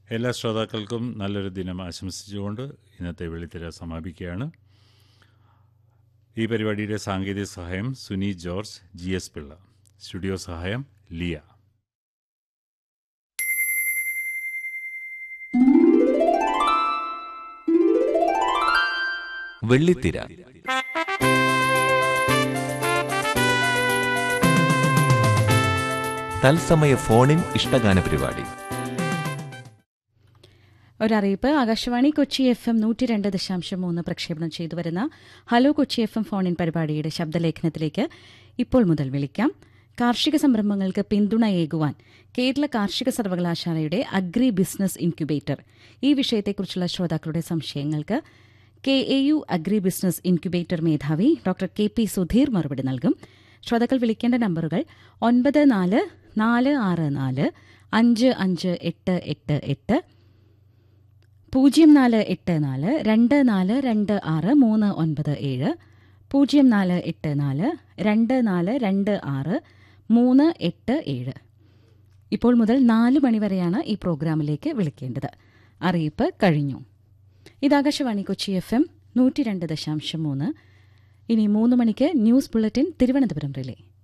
എല്ലാ ശ്രോതാക്കൾക്കും നല്ലൊരു ദിനം ആശംസിച്ചുകൊണ്ട് ഇന്നത്തെ വെള്ളിത്തിര സമാപിക്കുകയാണ് ഈ പരിപാടിയുടെ സാങ്കേതിക സഹായം Suni George G S Pillai studio സഹായം ലിയ വെള്ളിത്തിര തത്സമയ ഫോണിൻ ഇഷ്ടഗാന പരിപാടി ഒരറിയിപ്പ് ആകാശവാണി കൊച്ചി എഫ് എം നൂറ്റി രണ്ട് ദശാംശം മൂന്ന് പ്രക്ഷേപണം ചെയ്തു വരുന്ന hello Kochi F M phone in പരിപാടിയുടെ ശബ്ദലേഖനത്തിലേക്ക് ഇപ്പോൾ മുതൽ വിളിക്കാം കാർഷിക സംരംഭങ്ങൾക്ക് പിന്തുണയേകുവാൻ കേരള കാർഷിക സർവകലാശാലയുടെ അഗ്രി ബിസിനസ് ഇൻക്യുബേറ്റർ ഈ വിഷയത്തെക്കുറിച്ചുള്ള ശ്രോതാക്കളുടെ സംശയങ്ങൾക്ക് K A U agri business incubator മേധാവി ഡോക്ടർ കെ പി സുധീർ മറുപടി നൽകും ശ്രോതാക്കൾ വിളിക്കേണ്ട നമ്പറുകൾ ഒൻപത് നാല് നാല് ആറ് നാല് അഞ്ച് അഞ്ച് എട്ട് എട്ട് എട്ട് പൂജ്യം നാല് എട്ട് നാല് രണ്ട് നാല് രണ്ട് ആറ് മൂന്ന് ഒൻപത് ഏഴ് പൂജ്യം നാല് എട്ട് നാല് രണ്ട് നാല് രണ്ട് ആറ് മൂന്ന് എട്ട് ഏഴ് ഇപ്പോൾ മുതൽ നാല് മണിവരെയാണ് ഈ പ്രോഗ്രാമിലേക്ക് വിളിക്കേണ്ടത് അറിയിപ്പ് കഴിഞ്ഞു ഇതാകാശവാണി കൊച്ചി എഫ് എം നൂറ്റി രണ്ട് ദശാംശം മൂന്ന് ഇനി മൂന്ന് മണിക്ക് ന്യൂസ് ബുള്ളറ്റിൻ തിരുവനന്തപുരം റിലേ